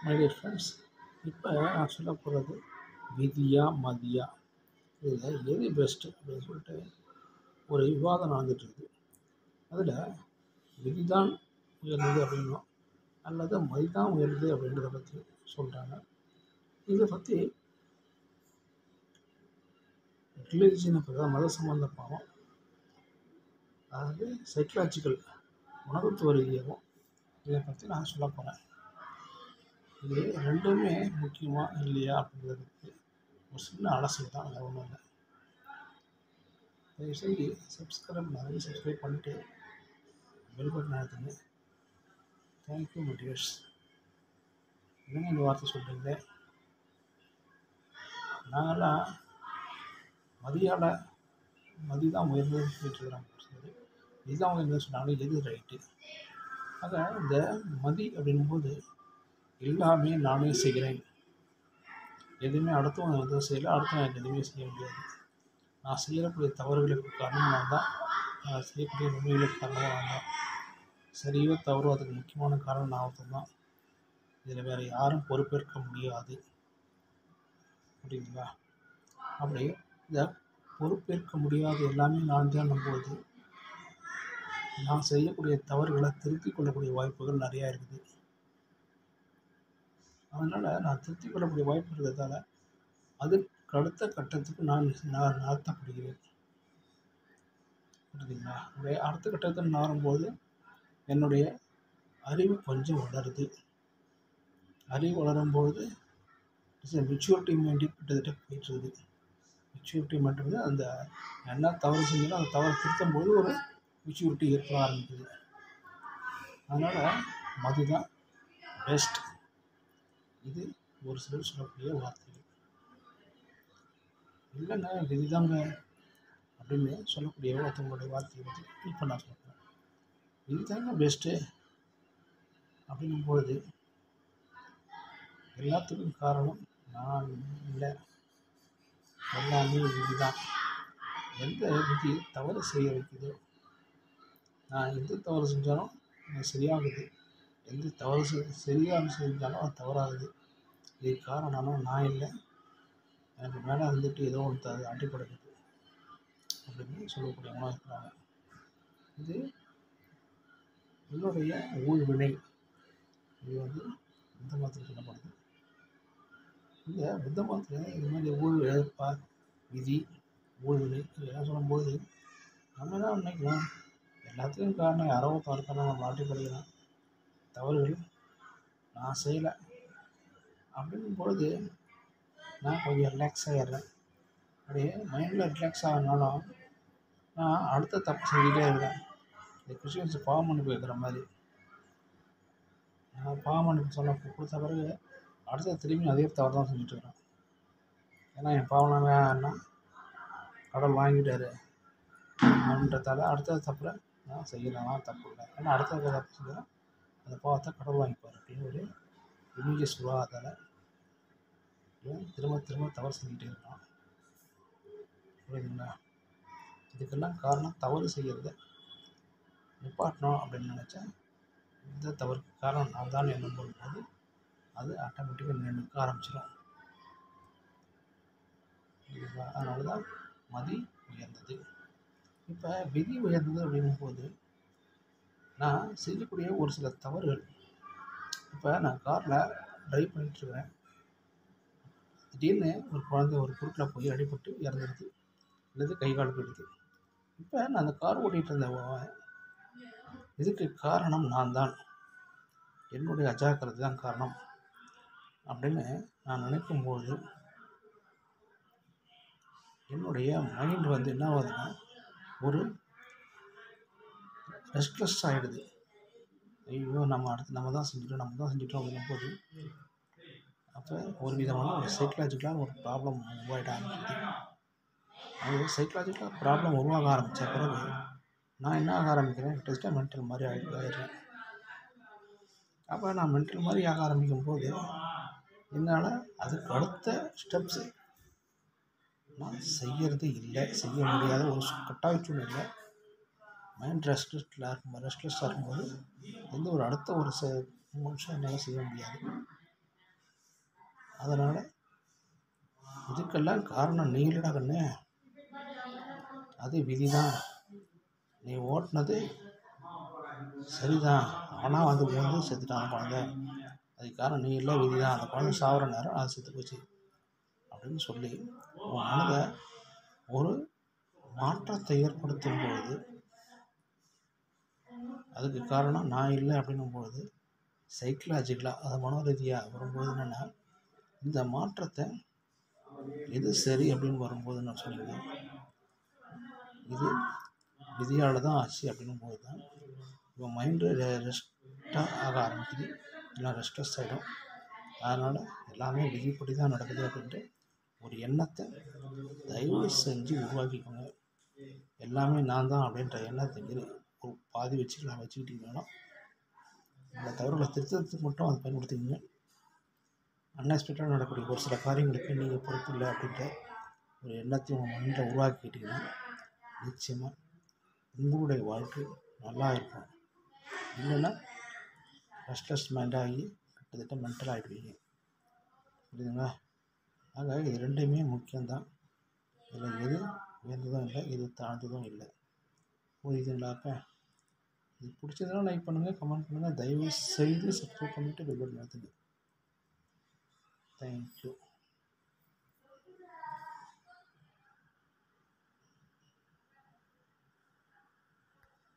my dear friends இப்போ நான் சொல்ல போகிறது விதியா மதியா இதில் எது பெஸ்ட்டு அப்படின்னு சொல்லிட்டு ஒரு விவாதம் நடந்துகிட்ருக்கு அதில் விதி தான் உயர்ந்தது அப்படின்னும் அல்லது மதி தான் உயர்ந்தது அப்படின்றத பற்றி சொல்கிறாங்க இதை பற்றி ரிலீஜியனை பற்றி மத சம்பந்த பாவம் அதாவது சைக்கலாஜிக்கல் உணர்வுத்துவ ரீதியாகவும் இதை பற்றி நான் சொல்ல போகிறேன் இது ரெண்டுமே முக்கியமா இல்லையா அப்படிங்கிறதுக்கு ஒரு சின்ன அலசல் தான் வேறு ஒன்றும் இல்லை தயவுசெய்து சப்ஸ்கிரைப் நிறைய சப்ஸ்கிரைப் பண்ணிட்டு பெல் பட்டன் அழுத்துங்க தேங்க்யூ மெட்டீரியல்ஸ் என்னங்க இந்த வார்த்தை சொல்கிறீங்க நாங்கள்லாம் மதியால் மதி தான் உயர்ந்ததுன்னு சொல்லிட்டு இருக்கிறாங்க சரி இதுதான் உயர்ந்தது சொன்னாலும் எது ரைட்டு ஆக இந்த மதி அப்படிங்கும்போது எல்லாமே நானே செய்கிறேன் எதுவுமே அடுத்தவங்க வந்து செய்யலை அடுத்தவங்க எனக்கு எதுவுமே செய்ய முடியாது நான் செய்யக்கூடிய தவறுகளுக்கு காரணம் நான் தான் நான் செய்யக்கூடிய நன்மைகளுக்கு காரணம் நான் தான் சரியோ தவறோ அதுக்கு முக்கியமான காரணம் நான் ஒருத்தன் தான் இதில் வேறு யாரும் பொறுப்பேற்க முடியாது அப்படிங்களா அப்படி இந்த பொறுப்பேற்க முடியாது எல்லாமே நான் தான் நம்புவது நான் செய்யக்கூடிய தவறுகளை திருத்திக் கொள்ளக்கூடிய வாய்ப்புகள் நிறையா இருக்குது அதனால் நான் திருத்திக் கொள்ளக்கூடிய வாய்ப்பு இருக்கிறதால அதுக்கு அடுத்த கட்டத்துக்கு நான் நான் நகர்த்தப்படுகிறேன் புரியுதுங்களா அப்படியே அடுத்த கட்டத்தில் நகரும்போது என்னுடைய அறிவு கொஞ்சம் வளருது அறிவு வளரும்போது மெச்சூரிட்டி மைண்டு கிட்டத்தட்ட போயிட்டுருக்குது மெச்சூரிட்டி மைண்டு அந்த என்ன தவறு செஞ்சாலும் அந்த தவறை திருத்தும் போது ஒரு மெச்சூரிட்டி ஏற்பட ஆரம்பிக்குது அதனால் மது தான் பெஸ்ட் இது ஒரு சிலர் சொல்லக்கூடிய வார்த்தைகள் இல்லைங்க விதிதாங்க அப்படின்னு சொல்லக்கூடிய ஒருத்தவங்களுடைய வார்த்தையை பற்றி இப்போ நான் சொல்கிறேன் இதுதாங்க பெஸ்ட்டு அப்படிங்கும்பொழுது எல்லாத்துக்கும் காரணம் நான் இல்லை எல்லாமே விதி தான் எந்த விதி தவறு செய்ய வைக்குதோ நான் எந்த தவறு செஞ்சாலும் அது சரியாகுது எந்த தவறு செ சரியாக செஞ்சாலும் அது தவறாகுது இதுக்கு காரணம் நான் இல்லை எனக்கு மேலே வந்துட்டு ஏதோ ஒன்று அது அடிப்படுக்குது அப்படின்னு சொல்லக்கூடியவங்களாம் இருக்கிறாங்க இது என்னுடைய ஊழ்வினை இது வந்து புத்த மதத்தில் சொல்லப்படுது இந்த புத்த மதத்தில் இது மாதிரி ஊழ் இழப்பா விதி ஊழ்வினை இதெல்லாம் சொல்லும்போது நம்ம தான் நினைக்கிறோம் எல்லாத்துக்கும் காரணம் யாரோ ஒருத்தன் இருக்கான நம்ம நாட்டி படிக்கிறான் தவறுகள் நான் செய்யலை அப்படிங்கும்பொழுது நான் கொஞ்சம் ரிலாக்ஸ் ஆகிடுறேன் அப்படியே மைண்டில் ரிலாக்ஸ் ஆகினாலும் நான் அடுத்த தப்பு செஞ்சுட்டே இருக்கேன் இந்த கிறிஸ்டியன்ஸ் பாவம் மன்னிப்பு வைக்கிற மாதிரி நான் பாவம் மன்னிப்பு சொன்ன கொடுத்த பிறகு அடுத்த திரும்பி அதே தவறு தான் செஞ்சுட்டு இருக்கிறேன் ஏன்னா என் பாவம் வேணா கடவுள் வாங்கிட்டாரு அப்படின்றதால அடுத்த தப்பில் நான் செய்யலாம் தப்பு இல்லை ஏன்னா அடுத்த தப்பு செஞ்சுறேன் அந்த பாவத்தை கடவுள் வாங்கிப்பார் அப்படின்னு ஒரு இமேஜஸ் உருவாகிறதால திரும்ப திரும்ப தவறு செஞ்சுட்டே இருக்கான் புரியுதுங்களா இதுக்கெல்லாம் காரணம் தவறு செய்கிறத நிப்பாட்டணும் அப்படின்னு நினச்சா இந்த தவறுக்கு காரணம் நான் தான் எண்ணும் போது அது ஆட்டோமேட்டிக்காக நினைக்க ஆரம்பிச்சிடும் புரியுதுங்களா அதனால தான் மதி உயர்ந்தது இப்போ விதி உயர்ந்தது அப்படிங்கும்போது நான் செய்யக்கூடிய ஒரு சில தவறுகள் இப்போ நான் காரில் ட்ரைவ் பண்ணிகிட்ருக்கிறேன் திடீர்னு ஒரு குழந்தை ஒரு குறுக்கில் போய் அடிபட்டு இறந்துடுது அல்லது கை கால் போயிடுது இப்போ நான் அந்த கார் ஓட்டிகிட்டு இருந்தவன் இதுக்கு காரணம் நான் தான் என்னுடைய அஜாக்கிரதை தான் காரணம் அப்படின்னு நான் நினைக்கும்போது என்னுடைய மைண்ட் வந்து என்ன ஆகுதுன்னா ஒரு ரெஸ்ட்லெஸ் ஆகிடுது ஐயோ நம்ம அடுத்து நம்ம தான் செஞ்சிட்டோம் நம்ம தான் செஞ்சிட்டோம் அப்படின்னும் போது அப்போ ஒரு விதமான ஒரு சைக்கலாஜிக்கலாக ஒரு ப்ராப்ளம் உருவாகிட ஆரம்பிக்குது அது சைக்கலாஜிக்கலாக ப்ராப்ளம் உருவாக ஆரம்பித்த பிறகு நான் என்ன ஆக ஆரம்பிக்கிறேன் டெஸ்ட்டாக மென்டல் மாதிரி ஆகி ஆயிடுறேன் அப்போ நான் மென்டல் மாதிரி ஆக ஆரம்பிக்கும் போது என்னால் அதுக்கு அடுத்த ஸ்டெப்ஸு நான் செய்கிறது இல்லை செய்ய முடியாத ஒரு கட்டாய சூழ்நிலை மைண்ட் ரெஸ்ட்லெஸ்ஸில் இருக்கும் ரெஸ்ட்லெஸ்ஸாக இருக்கும்போது எந்த ஒரு அடுத்த ஒரு செ நிமிஷம் என்னால் செய்ய முடியாது அதனால் இதுக்கெல்லாம் காரணம் நீ இல்லைடா கண்ணு அது விதி தான் நீ ஓட்டுனது சரிதான் ஆனால் வந்து வந்து செத்துட்டான் அந்த குழந்த அதுக்கு காரணம் நீ இல்லை விதி தான் அந்த குழந்த சாகிற நேரம் அது செத்து போச்சு அப்படின்னு சொல்லி உன் மனதை ஒரு மாற்றத்தை ஏற்படுத்தும் பொழுது அதுக்கு காரணம் நான் இல்லை அப்படின்னும் பொழுது சைக்கலாஜிக்கலாக அது மனோரீதியாக வரும்போது என்னென்னா இந்த மாற்றத்தை எது சரி அப்படின்னு வரும்போது நான் சொன்னீங்கன்னா இது விதியால் தான் ஆச்சு அப்படின்னும் போது தான் இவன் மைண்டு ரெஸ்ட்டாக ஆக ஆரம்பிக்குது இல்லை ரெஸ்ட்லெஸ் ஆகிடும் அதனால் எல்லாமே விதிப்படி தான் நடக்குது அப்படின்ட்டு ஒரு எண்ணத்தை தயவு செஞ்சு உருவாக்கிக்கோங்க எல்லாமே நான் தான் அப்படின்ற எண்ணத்தை இரு ஒரு பாதி வச்சுக்கலாம் வச்சுக்கிட்டீங்கன்னா இந்த தவறுகளை திருத்தத்துக்கு மட்டும் அதை பயன்படுத்திக்கங்க அன்எக்ஸ்பெக்டடாக நடக்கக்கூடிய ஒரு சில காரியங்களுக்கு நீங்கள் பொறுப்பு இல்லை அப்படின்ற ஒரு எண்ணத்தையும் உங்கள் மைண்டில் உருவாக்கிக்கிட்டிங்கன்னா நிச்சயமாக உங்களுடைய வாழ்க்கை நல்லா இருக்கும் இல்லைன்னா ரெஸ்ட்லெஸ் மைண்டாகி கிட்டத்தட்ட மென்டல் ஆகிடுவீங்க புரியுதுங்களா ஆக இது ரெண்டுமே முக்கியம்தான் இதில் எது உயர்ந்ததும் இல்லை எது தாழ்ந்ததும் இல்லை புரியுதுங்களாப்பா இது பிடிச்சதுனா லைக் பண்ணுங்கள் கமெண்ட் பண்ணுங்கள் தயவு செய்து சப்ஸ்கிரைப் பண்ணிவிட்டு பெல் பட்டன் அழுத்துங்க தேங்க்யூ